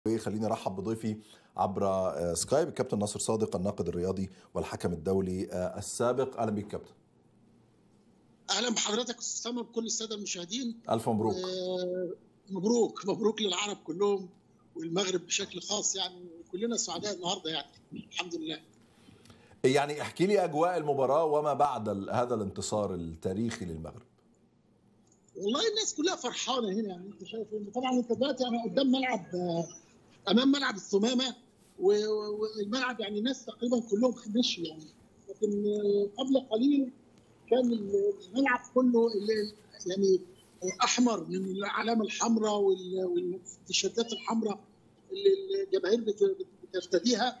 خليني ارحب بضيفي عبر آه، سكايب الكابتن ناصر صادق الناقد الرياضي والحكم الدولي آه، السابق اهلا بك كابتن اهلا بحضرتك استاذ سامر بكل الساده المشاهدين الف مبروك آه مبروك مبروك للعرب كلهم والمغرب بشكل خاص يعني كلنا سعداء النهارده يعني الحمد لله يعني احكي لي اجواء المباراه وما بعد ال- هذا الانتصار التاريخي للمغرب والله الناس كلها فرحانه هنا يعني انت شايف إن طبعا انت دلوقتي انا قدام ملعب آه، امام ملعب الثمامه و- و- والملعب يعني الناس تقريبا كلهم مشوا يعني لكن آه، قبل قليل كان الملعب كله ال- يعني احمر من العلامه الحمراء وال- والتيشيرتات الحمراء اللي الجماهير بت- بترتديها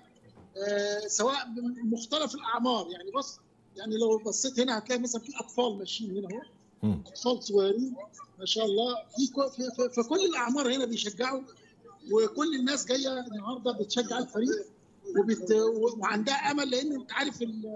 آه، سواء من مختلف الاعمار يعني بص يعني لو بصيت هنا هتلاقي مثلا في اطفال ماشيين هنا اهو مم. اطفال صغيرين ما شاء الله في كو- في- في- فكل الاعمار هنا بيشجعوا وكل الناس جايه النهارده بتشجع الفريق وبت... وعندها امل لان انت عارف ال-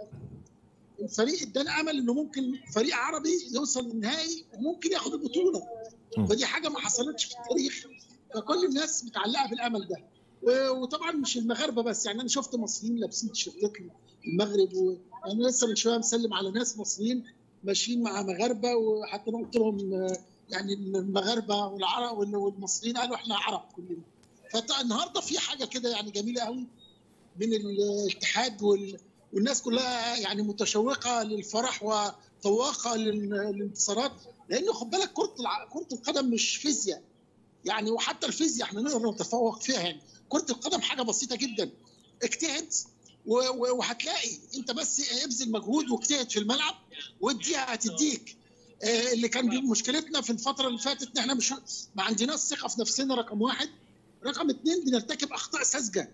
الفريق ادانا امل انه ممكن فريق عربي يوصل للنهائي وممكن ياخد البطوله مم. فدي حاجه ما حصلتش في التاريخ فكل الناس متعلقه بالامل ده و- وطبعا مش المغاربه بس يعني انا شفت مصريين لابسين تيشيرتات المغرب وانا لسه من شويه مسلم على ناس مصريين ماشيين مع مغاربه وحتى انا قلت لهم آه، يعني المغاربه والعرب وال- والمصريين قالوا احنا عرب كلنا فالنهارده في حاجه كده يعني جميله قوي من الاتحاد وال والناس كلها يعني متشوقه للفرح وطواقه لل- للانتصارات لانه خد بالك كره الع- كره القدم مش فيزياء يعني وحتى الفيزياء احنا نقدر نتفوق فيها يعني كره القدم حاجه بسيطه جدا اجتهد و- و- وهتلاقي انت بس ابذل مجهود واجتهد في الملعب واديها هتديك آه، اللي كان مشكلتنا في الفتره اللي فاتت ان احنا مش ما عندناش ثقه في نفسنا رقم واحد رقم اثنين بنرتكب اخطاء ساذجه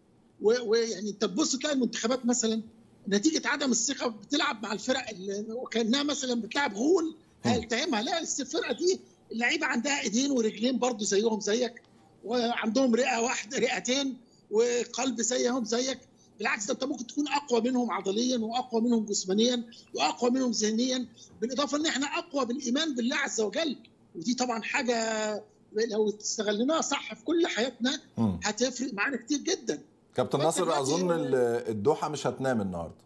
و- ويعني انت تبص تلاقي المنتخبات مثلا نتيجه عدم الثقه بتلعب مع الفرق اللي وكانها مثلا بتلعب غول هيلتهمها لا بس الفرقه دي اللعيبه عندها ايدين ورجلين برضو زيهم زيك وعندهم رئه واحده رئتين وقلب زيهم زيك بالعكس ده انت ممكن تكون اقوى منهم عضليا واقوى منهم جسمانيا واقوى منهم ذهنيا بالاضافه ان احنا اقوى بالايمان بالله عز وجل ودي طبعا حاجه لو استغلناها صح في كل حياتنا مم. هتفرق معانا كتير جدا كابتن بس ناصر دلوقتي- اظن ال- الدوحه مش هتنام النهارده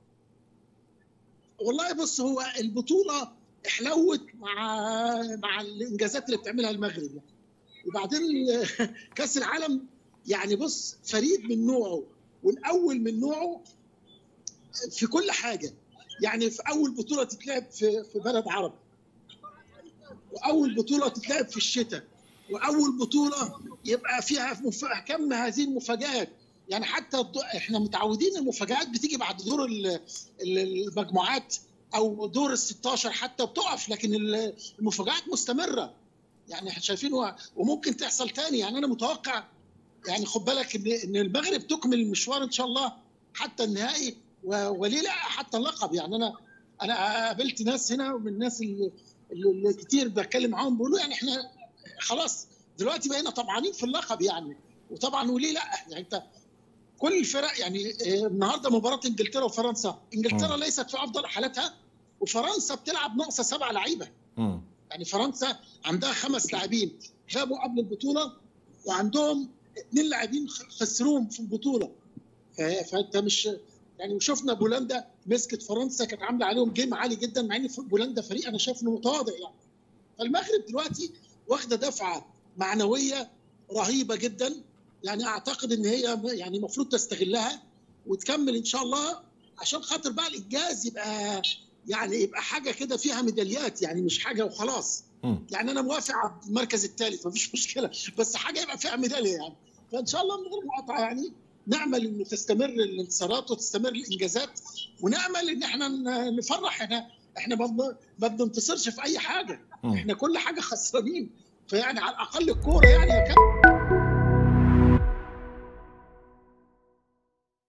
والله بص هو البطوله احلوت مع مع الانجازات اللي بتعملها المغرب يعني. وبعدين كاس العالم يعني بص فريد من نوعه والاول من نوعه في كل حاجه يعني في اول بطوله تتلعب في في بلد عربي واول بطوله تتلعب في الشتاء واول بطوله يبقى فيها مف... كم هذه المفاجات يعني حتى الد- احنا متعودين المفاجات بتيجي بعد دور ال- ال- المجموعات او دور ال 16 حتى بتقف لكن ال- المفاجات مستمره يعني احنا شايفين و- وممكن تحصل تاني يعني انا متوقع يعني خد بالك ان ان المغرب تكمل المشوار ان شاء الله حتى النهائي و- وليه لا حتى اللقب يعني انا انا قابلت ناس هنا من الناس اللي, اللي كتير بتكلم معاهم بيقولوا يعني احنا خلاص دلوقتي بقينا طمعانين في اللقب يعني وطبعا وليه لا يعني انت كل الفرق يعني آه، النهارده مباراه انجلترا وفرنسا انجلترا مم. ليست في افضل حالاتها وفرنسا بتلعب ناقصه سبع لعيبه مم. يعني فرنسا عندها خمس لاعبين غابوا قبل البطوله وعندهم اثنين لاعبين خ- خسروهم في البطوله ف- فانت مش يعني وشفنا بولندا مسكت فرنسا كانت عامله عليهم جيم عالي جدا مع ان ف- بولندا فريق انا شايف انه متواضع يعني فالمغرب دلوقتي واخده دفعه معنويه رهيبه جدا يعني اعتقد ان هي يعني المفروض تستغلها وتكمل ان شاء الله عشان خاطر بقى الانجاز يبقى يعني يبقى حاجه كده فيها ميداليات يعني مش حاجه وخلاص مم. يعني انا موافق على المركز الثالث مفيش مشكله بس حاجه يبقى فيها ميداليه يعني فان شاء الله من غير مقاطعه يعني نامل انه تستمر الانتصارات وتستمر الانجازات ونامل ان احنا ن- نفرح احنا احنا ما بن- ما بننتصرش في اي حاجه مم. احنا كل حاجه خسرانين فيعني على الاقل الكوره يعني يا كابتن